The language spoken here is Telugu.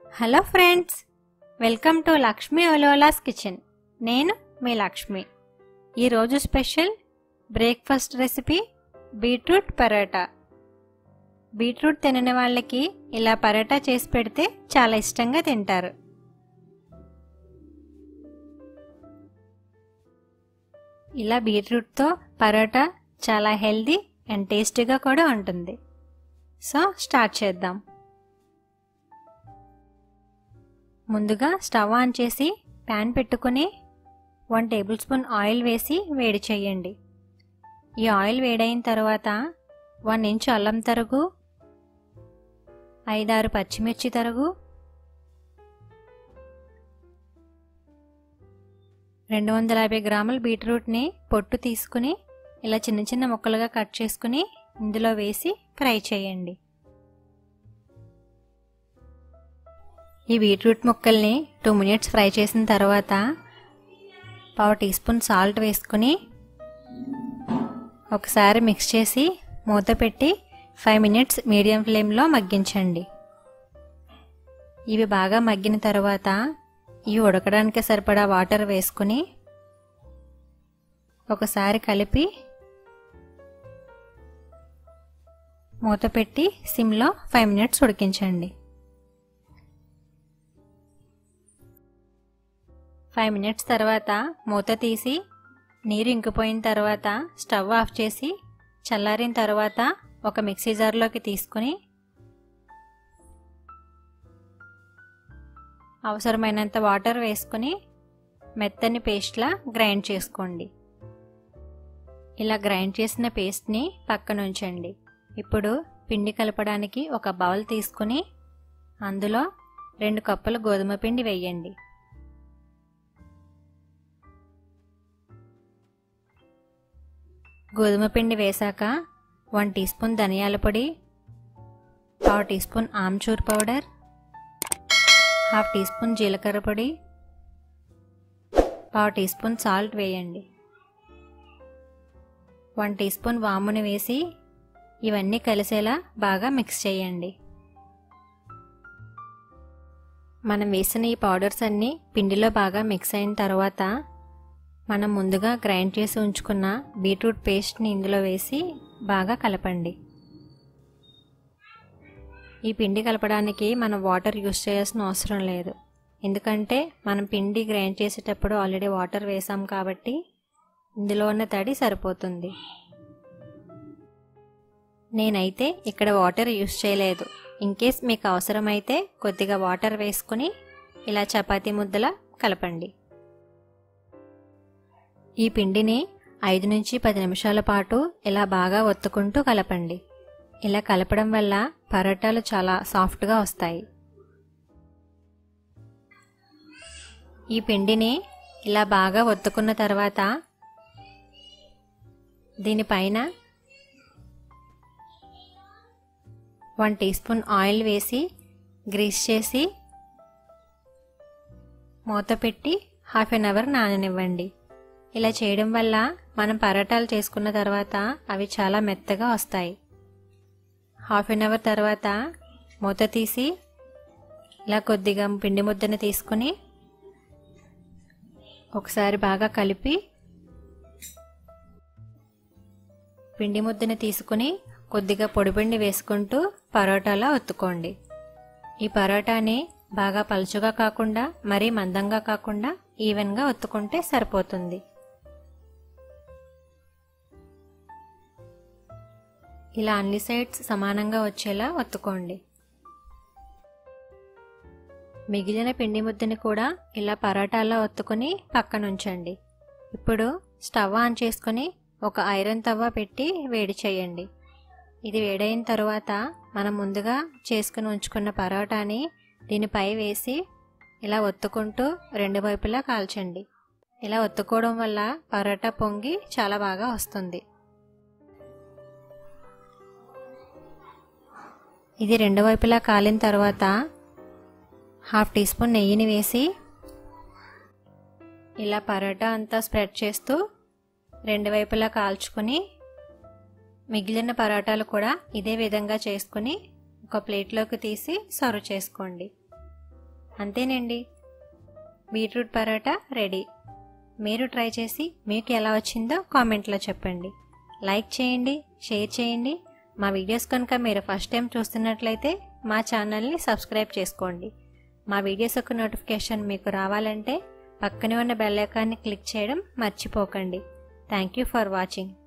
hello friends welcome to Lakshmi ఒలోలాస్ కిచెన్ నేను మీ లక్ష్మి ఈరోజు special breakfast recipe beetroot paratha beetroot తినని వాళ్ళకి ఇలా పరోటా చేసి పెడితే చాలా ఇష్టంగా తింటారు ఇలా బీట్రూట్తో పరోటా చాలా హెల్దీ అండ్ టేస్టీగా కూడా ఉంటుంది సో స్టార్ట్ చేద్దాం ముందుగా స్టవ్ ఆన్ చేసి ప్యాన్ పెట్టుకుని వన్ టేబుల్ స్పూన్ ఆయిల్ వేసి వేడి చేయండి ఈ ఆయిల్ వేడైన తర్వాత వన్ ఇంచ్ అల్లం తరుగు ఐదారు పచ్చిమిర్చి తరుగు రెండు వందల యాభై గ్రాముల బీట్రూట్ని పొట్టు తీసుకుని ఇలా చిన్న చిన్న ముక్కలుగా కట్ చేసుకుని ఇందులో వేసి ఫ్రై చేయండి ఈ బీట్రూట్ ముక్కల్ని టూ మినిట్స్ ఫ్రై చేసిన తర్వాత పావు టీ స్పూన్ సాల్ట్ వేసుకుని ఒకసారి మిక్స్ చేసి మూత పెట్టి ఫైవ్ మినిట్స్ మీడియం ఫ్లేమ్లో మగ్గించండి ఇవి బాగా మగ్గిన తర్వాత ఇవి ఉడకడానికి సరిపడా వాటర్ వేసుకుని ఒకసారి కలిపి మూత పెట్టి సిమ్లో ఫైవ్ మినిట్స్ ఉడికించండి ఫైవ్ మినిట్స్ తర్వాత మూత తీసి నీరు ఇంకిపోయిన తర్వాత స్టవ్ ఆఫ్ చేసి చల్లారిన తర్వాత ఒక మిక్సీ జార్లోకి తీసుకుని అవసరమైనంత వాటర్ వేసుకుని మెత్తని పేస్ట్లా గ్రైండ్ చేసుకోండి ఇలా గ్రైండ్ చేసిన పేస్ట్ని పక్కన ఉంచండి ఇప్పుడు పిండి కలపడానికి ఒక బౌల్ తీసుకుని అందులో రెండు కప్పుల గోధుమ పిండి వేయండి గోధుమ పిండి వేశాక వన్ టీ స్పూన్ ధనియాల పొడి పావు teaspoon amchur powder half teaspoon జీలకర్ర పొడి పావు టీ స్పూన్ సాల్ట్ వేయండి వన్ టీ స్పూన్ వాముని వేసి ఇవన్నీ కలిసేలా బాగా మిక్స్ చేయండి మనం వేసిన ఈ పౌడర్స్ అన్నీ పిండిలో బాగా మిక్స్ అయిన తర్వాత మనం ముందుగా గ్రైండ్ చేసి ఉంచుకున్న బీట్రూట్ పేస్ట్ని ఇందులో వేసి బాగా కలపండి ఈ పిండి కలపడానికి మనం వాటర్ యూస్ చేయాల్సిన అవసరం లేదు ఎందుకంటే మనం పిండి గ్రైండ్ చేసేటప్పుడు ఆల్రెడీ వాటర్ వేసాం కాబట్టి ఇందులో ఉన్న తడి సరిపోతుంది నేనైతే ఇక్కడ వాటర్ యూస్ చేయలేదు ఇన్కేస్ మీకు అవసరమైతే కొద్దిగా వాటర్ వేసుకుని ఇలా చపాతీ ముద్దలా కలపండి ఈ పిండిని ఐదు నుంచి పది నిమిషాల పాటు ఇలా బాగా ఒత్తుకుంటూ కలపండి ఇలా కలపడం వల్ల పరోటాలు చాలా సాఫ్ట్గా వస్తాయి ఈ పిండిని ఇలా బాగా ఒత్తుకున్న తర్వాత దీనిపైన వన్ టీ స్పూన్ ఆయిల్ వేసి గ్రీస్ చేసి మూత పెట్టి హాఫ్ అన్ అవర్ నాననివ్వండి ఇలా చేయడం వల్ల మనం పరోటాలు చేసుకున్న తర్వాత అవి చాలా మెత్తగా వస్తాయి హాఫ్ అన్ అవర్ తర్వాత మూత తీసి ఇలా కొద్దిగా పిండి ముద్దను తీసుకుని ఒకసారి బాగా కలిపి పిండి ముద్దను తీసుకుని కొద్దిగా పొడిపిండి వేసుకుంటూ పరోటాలా ఒత్తుకోండి ఈ పరోటాని బాగా పలుచుగా కాకుండా మరీ మందంగా కాకుండా ఈవెన్గా ఒత్తుకుంటే సరిపోతుంది ఇలా అన్ని సైడ్స్ సమానంగా వచ్చేలా ఒత్తుకోండి మిగిలిన పిండి ముద్దని కూడా ఇలా పరోటాలా ఒత్తుకుని పక్కన ఉంచండి ఇప్పుడు స్టవ్ ఆన్ చేసుకుని ఒక ఐరన్ తవ్వ పెట్టి వేడి చేయండి ఇది వేడైన తర్వాత మనం ముందుగా చేసుకుని ఉంచుకున్న పరోటాని దీనిపై వేసి ఇలా ఒత్తుకుంటూ రెండు వైపులా కాల్చండి ఇలా ఒత్తుకోవడం వల్ల పరోటా పొంగి చాలా బాగా వస్తుంది ఇది రెండు వైపులా కాలిన తర్వాత హాఫ్ టీ స్పూన్ నెయ్యిని వేసి ఇలా పరోటా అంతా స్ప్రెడ్ చేస్తూ రెండు వైపులా కాల్చుకొని మిగిలిన పరోటాలు కూడా ఇదే విధంగా చేసుకుని ఒక ప్లేట్లోకి తీసి సర్వ్ చేసుకోండి అంతేనండి బీట్రూట్ పరోటా రెడీ మీరు ట్రై చేసి మీకు ఎలా వచ్చిందో కామెంట్లో చెప్పండి లైక్ చేయండి షేర్ చేయండి మా వీడియోస్ కనుక మీరు ఫస్ట్ టైం చూస్తున్నట్లయితే మా ఛానల్ని సబ్స్క్రైబ్ చేసుకోండి మా వీడియోస్ యొక్క నోటిఫికేషన్ మీకు రావాలంటే పక్కనే ఉన్న బెల్ ఐకాన్ని క్లిక్ చేయడం మర్చిపోకండి థ్యాంక్ యూ ఫర్ వాచింగ్